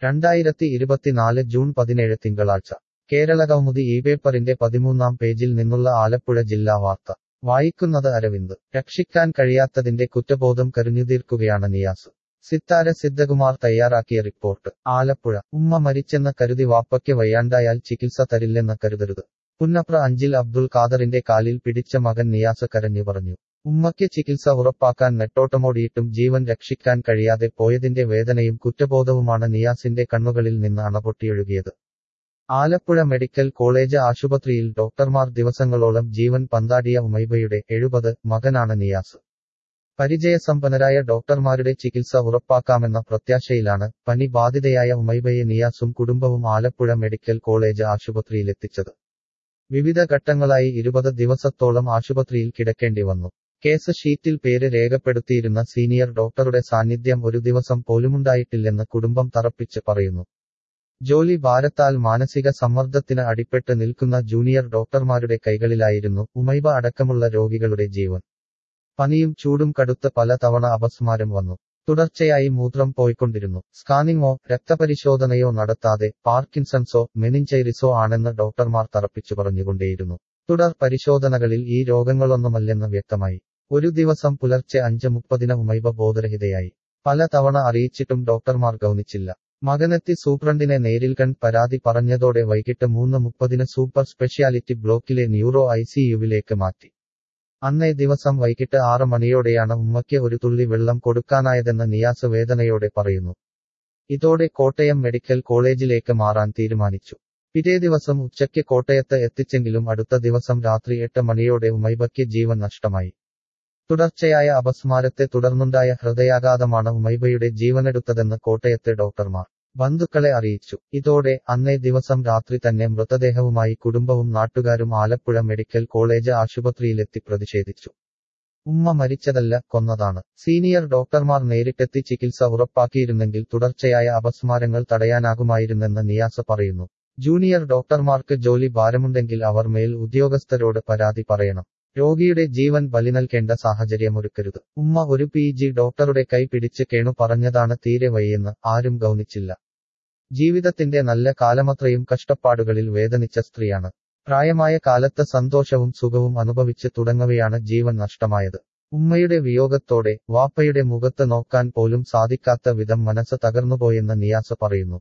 രണ്ടായിരത്തി ഇരുപത്തിനാല് ജൂൺ പതിനേഴ് തിങ്കളാഴ്ച കേരളകൗമുദി ഈ പേപ്പറിന്റെ പതിമൂന്നാം പേജിൽ നിന്നുള്ള ആലപ്പുഴ ജില്ലാ വാർത്ത വായിക്കുന്നത് അരവിന്ദ് രക്ഷിക്കാൻ കഴിയാത്തതിന്റെ കുറ്റബോധം കരുഞ്ഞുതീർക്കുകയാണ് നിയാസ് സിത്താര സിദ്ധകുമാർ തയ്യാറാക്കിയ റിപ്പോർട്ട് ആലപ്പുഴ ഉമ്മ മരിച്ചെന്ന് കരുതി വാപ്പയ്ക്ക് വയ്യാണ്ടായാൽ ചികിത്സ തരില്ലെന്ന് കരുതരുത് പുന്നപ്ര അഞ്ചിൽ അബ്ദുൾ ഖാദറിന്റെ കാലിൽ പിടിച്ച മകൻ നിയാസ് കരഞ്ഞു പറഞ്ഞു ഉമ്മയ്ക്ക് ചികിത്സ ഉറപ്പാക്കാൻ നെട്ടോട്ടമോടിയിട്ടും ജീവൻ രക്ഷിക്കാൻ കഴിയാതെ പോയതിന്റെ വേദനയും കുറ്റബോധവുമാണ് നിയാസിന്റെ കണ്ണുകളിൽ നിന്ന് അണപൊട്ടിയൊഴുകിയത് ആലപ്പുഴ മെഡിക്കൽ കോളേജ് ആശുപത്രിയിൽ ഡോക്ടർമാർ ദിവസങ്ങളോളം ജീവൻ പന്താടിയ ഉമൈബയുടെ എഴുപത് മകനാണ് നിയാസ് പരിചയസമ്പന്നരായ ഡോക്ടർമാരുടെ ചികിത്സ ഉറപ്പാക്കാമെന്ന പ്രത്യാശയിലാണ് പനി ബാധിതയായ ഉമൈബയെ നിയാസും കുടുംബവും ആലപ്പുഴ മെഡിക്കൽ കോളേജ് ആശുപത്രിയിലെത്തിച്ചത് വിവിധ ഘട്ടങ്ങളായി ഇരുപത് ദിവസത്തോളം ആശുപത്രിയിൽ കിടക്കേണ്ടി വന്നു കേസ് ഷീറ്റിൽ പേര് രേഖപ്പെടുത്തിയിരുന്ന സീനിയർ ഡോക്ടറുടെ സാന്നിധ്യം ഒരു ദിവസം പോലുമുണ്ടായിട്ടില്ലെന്ന് കുടുംബം തറപ്പിച്ച് പറയുന്നു ജോലി ഭാരത്താൽ മാനസിക സമ്മർദ്ദത്തിന് അടിപ്പെട്ട് നിൽക്കുന്ന ജൂനിയർ ഡോക്ടർമാരുടെ കൈകളിലായിരുന്നു ഉമൈബ അടക്കമുള്ള രോഗികളുടെ ജീവൻ പനിയും ചൂടും കടുത്ത് പല തവണ അപസ്മാരം വന്നു തുടർച്ചയായി മൂത്രം പോയിക്കൊണ്ടിരുന്നു സ്കാനിങ്ങോ രക്തപരിശോധനയോ നടത്താതെ പാർക്കിൻസൺസോ മെനിഞ്ചൈറിസോ ആണെന്ന് ഡോക്ടർമാർ തറപ്പിച്ചു പറഞ്ഞുകൊണ്ടേയിരുന്നു തുടർ പരിശോധനകളിൽ ഈ രോഗങ്ങളൊന്നുമല്ലെന്ന് വ്യക്തമായി ഒരു ദിവസം പുലർച്ചെ അഞ്ച് മുപ്പതിന് ഉമൈബ ബോധരഹിതയായി പല തവണ അറിയിച്ചിട്ടും ഡോക്ടർമാർ ഗൗനിച്ചില്ല മകനെത്തി സൂപ്രണ്ടിനെ നേരിൽ കണ്ട് പരാതി പറഞ്ഞതോടെ വൈകിട്ട് മൂന്ന് മുപ്പതിന് സൂപ്പർ സ്പെഷ്യാലിറ്റി ബ്ലോക്കിലെ ന്യൂറോ ഐസിയുവിലേക്ക് മാറ്റി അന്നേ ദിവസം വൈകിട്ട് ആറ് മണിയോടെയാണ് ഉമ്മയ്ക്ക് ഒരു തുള്ളി വെള്ളം കൊടുക്കാനായതെന്ന് നിയാസ് വേദനയോടെ പറയുന്നു ഇതോടെ കോട്ടയം മെഡിക്കൽ കോളേജിലേക്ക് മാറാൻ തീരുമാനിച്ചു പിറ്റേ ദിവസം ഉച്ചയ്ക്ക് കോട്ടയത്ത് എത്തിച്ചെങ്കിലും അടുത്ത ദിവസം രാത്രി എട്ട് മണിയോടെ ഉമൈബയ്ക്ക് ജീവൻ നഷ്ടമായി തുടർച്ചയായ അപസ്മാരത്തെ തുടർന്നുണ്ടായ ഹൃദയാഘാതമാണ് ഉമൈബയുടെ ജീവനെടുത്തതെന്ന് കോട്ടയത്തെ ഡോക്ടർമാർ ബന്ധുക്കളെ അറിയിച്ചു ഇതോടെ അന്നേ ദിവസം രാത്രി തന്നെ മൃതദേഹവുമായി കുടുംബവും നാട്ടുകാരും ആലപ്പുഴ മെഡിക്കൽ കോളേജ് ആശുപത്രിയിലെത്തി പ്രതിഷേധിച്ചു ഉമ്മ മരിച്ചതല്ല കൊന്നതാണ് സീനിയർ ഡോക്ടർമാർ നേരിട്ടെത്തി ചികിത്സ ഉറപ്പാക്കിയിരുന്നെങ്കിൽ തുടർച്ചയായ അപസ്മാരങ്ങൾ തടയാനാകുമായിരുന്നെന്ന് നിയാസ് പറയുന്നു ജൂനിയർ ഡോക്ടർമാർക്ക് ജോലി ഭാരമുണ്ടെങ്കിൽ അവർ മേൽ ഉദ്യോഗസ്ഥരോട് പരാതി പറയണം രോഗിയുടെ ജീവൻ ബലി നൽകേണ്ട സാഹചര്യമൊരുക്കരുത് ഉമ്മ ഒരു പി ജി ഡോക്ടറുടെ കൈ പിടിച്ച് കേണു പറഞ്ഞതാണ് തീരെ വയ്യെന്ന് ആരും ഗൗനിച്ചില്ല ജീവിതത്തിന്റെ നല്ല കാലമത്രയും കഷ്ടപ്പാടുകളിൽ വേദനിച്ച സ്ത്രീയാണ് പ്രായമായ കാലത്ത് സന്തോഷവും സുഖവും അനുഭവിച്ച് തുടങ്ങവെയാണ് ജീവൻ നഷ്ടമായത് ഉമ്മയുടെ വിയോഗത്തോടെ വാപ്പയുടെ മുഖത്ത് നോക്കാൻ പോലും സാധിക്കാത്ത വിധം മനസ്സ് തകർന്നുപോയെന്ന് നിയാസ് പറയുന്നു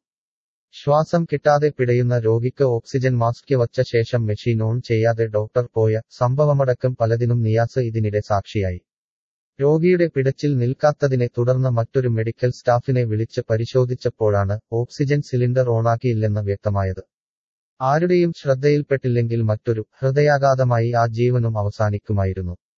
ശ്വാസം കിട്ടാതെ പിടയുന്ന രോഗിക്ക് ഓക്സിജൻ മാസ്ക് വച്ച ശേഷം മെഷീൻ ഓൺ ചെയ്യാതെ ഡോക്ടർ പോയ സംഭവമടക്കം പലതിനും നിയാസ് ഇതിനിടെ സാക്ഷിയായി രോഗിയുടെ പിടച്ചിൽ നിൽക്കാത്തതിനെ തുടർന്ന് മറ്റൊരു മെഡിക്കൽ സ്റ്റാഫിനെ വിളിച്ച് പരിശോധിച്ചപ്പോഴാണ് ഓക്സിജൻ സിലിണ്ടർ ഓണാക്കിയില്ലെന്ന് വ്യക്തമായത് ആരുടെയും ശ്രദ്ധയിൽപ്പെട്ടില്ലെങ്കിൽ മറ്റൊരു ഹൃദയാഘാതമായി ആ ജീവനും അവസാനിക്കുമായിരുന്നു